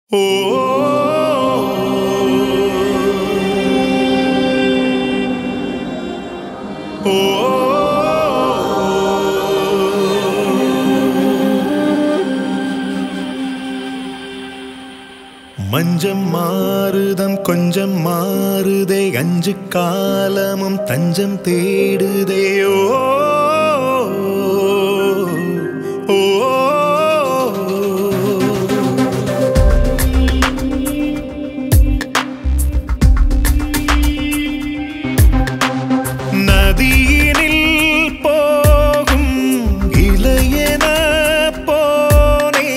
மஞ்சம் மாறுதம் கொஞ்சம் மாறுதே அஞ்சு காலமும் தஞ்சம் தேடுதேயோ ஓ நதியினில் போகும் இளையன போனே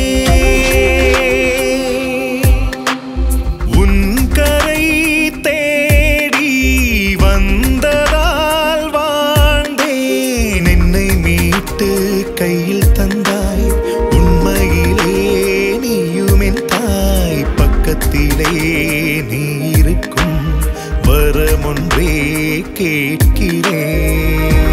உன் கரை தேடி வந்ததால் வாழ்ந்தேன் என்னை மீட்டு கையில் தந்தாய் உண்மையிலே நீயும் என் தாய் பக்கத்திலே நீ இருக்கும் வரமொன்றே கேட்கிறேன்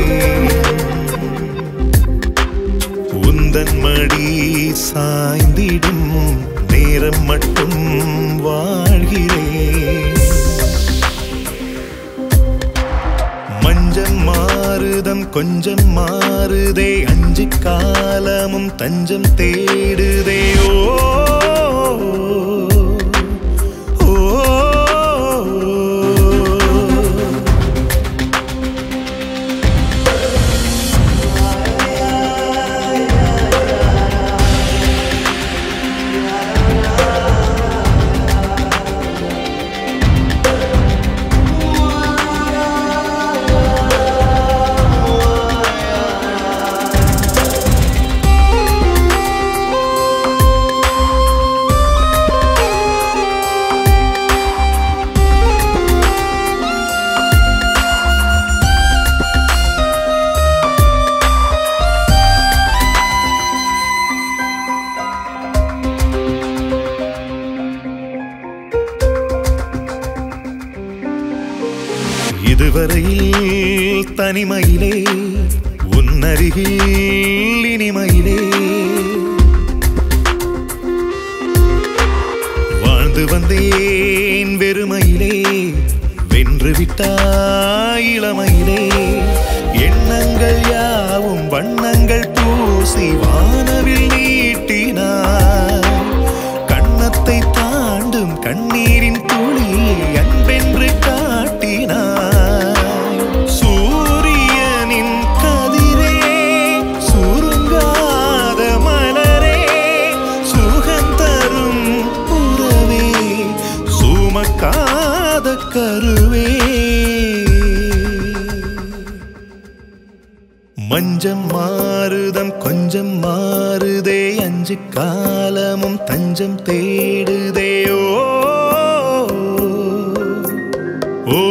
உந்தன் மடி சாய்ந்திடும் நேரம் மட்டும் வாழ்கிறேன் மஞ்சம் மாறுதம் கொஞ்சம் மாறுதே அஞ்சு காலமும் தஞ்சம் தேடுதே ஓ ஓ இதுவரையில் தனிமையிலே உன்னருகில் இனிமையிலே வாழ்ந்து வந்தேன் வெறுமையிலே வென்று விட்டாய் இளமையிலே எண்ணங்கள் யாவும் வண்ணங்கள் பூசி வானவில் நீட்டினாய் கண்ணத்தை தாண்டும் கண்ணீரின் துளியை அன்பென்று காட்டினாய் சூரியனின் கதிரே சுருங்காத மலரே சுகம் தரும் உறவே சுமக்காத கருவே மஞ்சம் மாறுதம் கொஞ்சம் மாறுதே அஞ்சு காலமும் தஞ்சம் தேடுதேயோ ஓ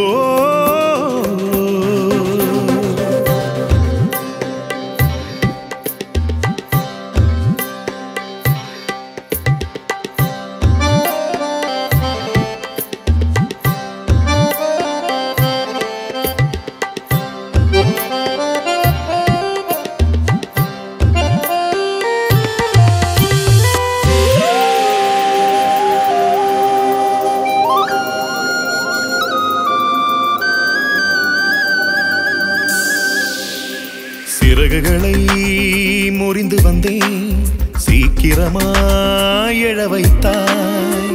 சிறகுகளை முறிந்து வந்தேன் சீக்கிரமாய் எழ வைத்தாய்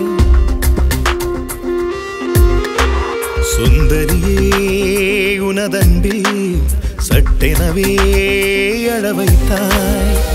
சுந்தரியே உனதன்பில் சட்டெனவே அழ வைத்தாய்